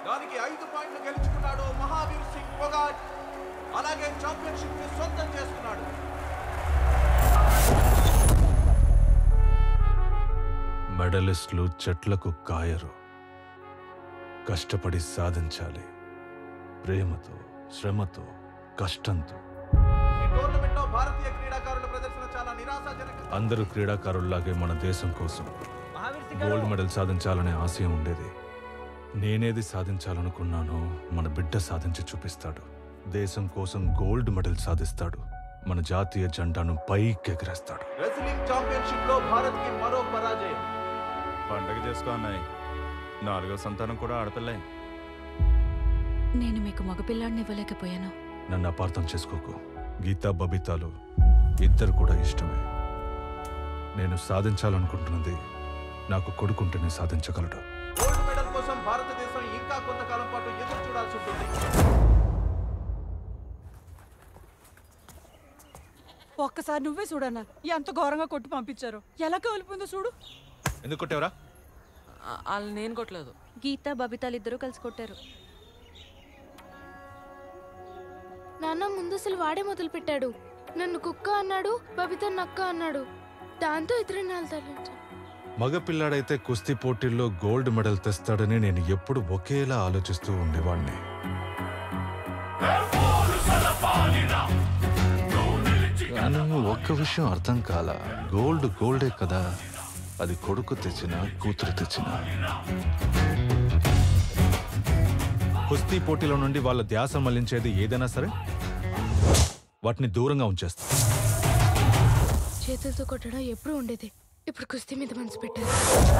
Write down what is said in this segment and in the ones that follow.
దానికి ఐదు పాయింట్లు గెలుచుకున్నాడు మహావీర్ సింగ్ పొగాట్ అలాగే ఛాంపియన్షిప్ ని సొంతం చేసుకున్నాడు మెడలిస్టులు చెట్లకు కాయరు కష్టపడి సాధించాలి ప్రేమతో శ్రమతో కష్టంతో ఈ టోర్నమెంట్ లో భారతీయ క్రీడాకారుల ప్రదర్శన చాలా నిరాశాజనక అందరూ క్రీడాకారుల్లాగే మన దేశం కోసం గోల్డ్ మెడల్ సాధించాలనే ఆశయం ఉండేది నేనేది సాధించాలనుకున్నానో మన బిడ్డ సాధించి చూపిస్తాడు దేశం కోసం గోల్డ్ మెడల్ సాధిస్తాడు మన జాతీయ జెండాను పైకి ఎగరేస్తాడు రెజ్లింగ్ ఛాంపియన్షిప్ లో భారత్ కి మరో పరాజయం పండగ చేసుకో అన్నాయి నాలుగో సంతానం కూడా ఆడపిల్లే నేను మీకు మగపిల్లాడిని ఇవ్వలేకపోయాను నన్ను అపార్థం చేసుకోకు గీతా బబితాలు ఇద్దరు కూడా ఇష్టమే నేను సాధించాలనుకుంటున్నది నాకు కొడుకుంటేనే సాధించగలడు గోల్డ్ మెడల్ కోసం భారతదేశం ఇంకా కొంతకాలం పాటు ఎదురు చూడాల్సి ఉంటుంది ఒక్కసారి నువ్వే చూడన్నా ఎంత ఘోరంగా కొట్టి పంపించారు ఎలా కవిలిపోయిందో చూడు ఎందుకు కొట్టేవరా వాళ్ళు నేను కొట్టలేదు గీత బబితాలు ఇద్దరూ కలిసి కొట్టారు నాన్న ముందు అసలు వాడే మొదలు పెట్టాడు నన్ను కుక్క అన్నాడు బబిత నక్క అన్నాడు దాంతో ఇతర తరలించాడు మగపిల్లాడైతే కుస్తీ పోటీల్లో గోల్డ్ మెడల్ తెస్తాడని నేను ఎప్పుడు ఒకేలా ఆలోచిస్తూ ఉండేవాణ్ణి కానీ ఒక్క విషయం అర్థం కాల గోల్డ్ గోల్డే కదా అది కొడుకు తెచ్చిన కూతురు తెచ్చిన కుస్తీ పోటీలో నుండి వాళ్ళ ధ్యాస మళ్లించేది ఏదైనా సరే వాటిని దూరంగా ఉంచేస్తా చేతులతో కొట్టడం ఎప్పుడూ ఉండేది ఇప్పుడు కుస్తీ మీద మనసు పెట్టారు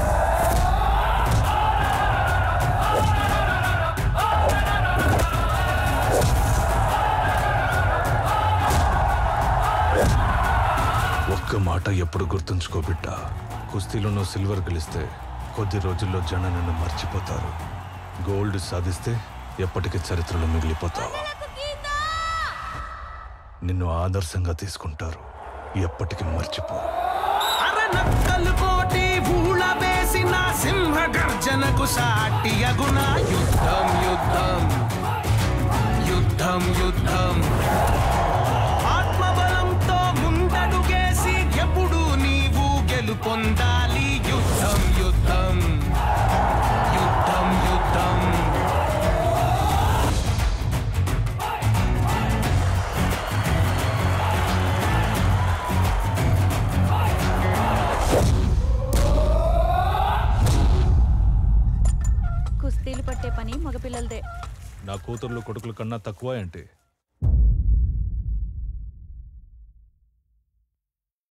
ఒక్క మాట ఎప్పుడు గుర్తుంచుకో బిడ్డ కుస్తీలో నువ్వు సిల్వర్ గెలిస్తే కొద్ది రోజుల్లో జనం నిన్ను మర్చిపోతారు గోల్డ్ సాధిస్తే ఎప్పటికీ చరిత్రలో మిగిలిపోతావు నిన్ను ఆదర్శంగా తీసుకుంటారు ఎప్పటికీ మర్చిపోరు అరనక్కలు కోటి ఊళ వేసిన సింహ గర్జనకు సాటి అగుణ యుద్ధం యుద్ధం యుద్ధం యుద్ధం ఆత్మబలంతో ముందడుగేసి ఎప్పుడు నీవు గెలుపొందాలి యుద్ధం యుద్ధం యుద్ధం యుద్ధం కుస్తీలు పట్టే పని మగపిల్లలదే నా కూతుర్లు కొడుకుల కన్నా తక్కువ ఏంటి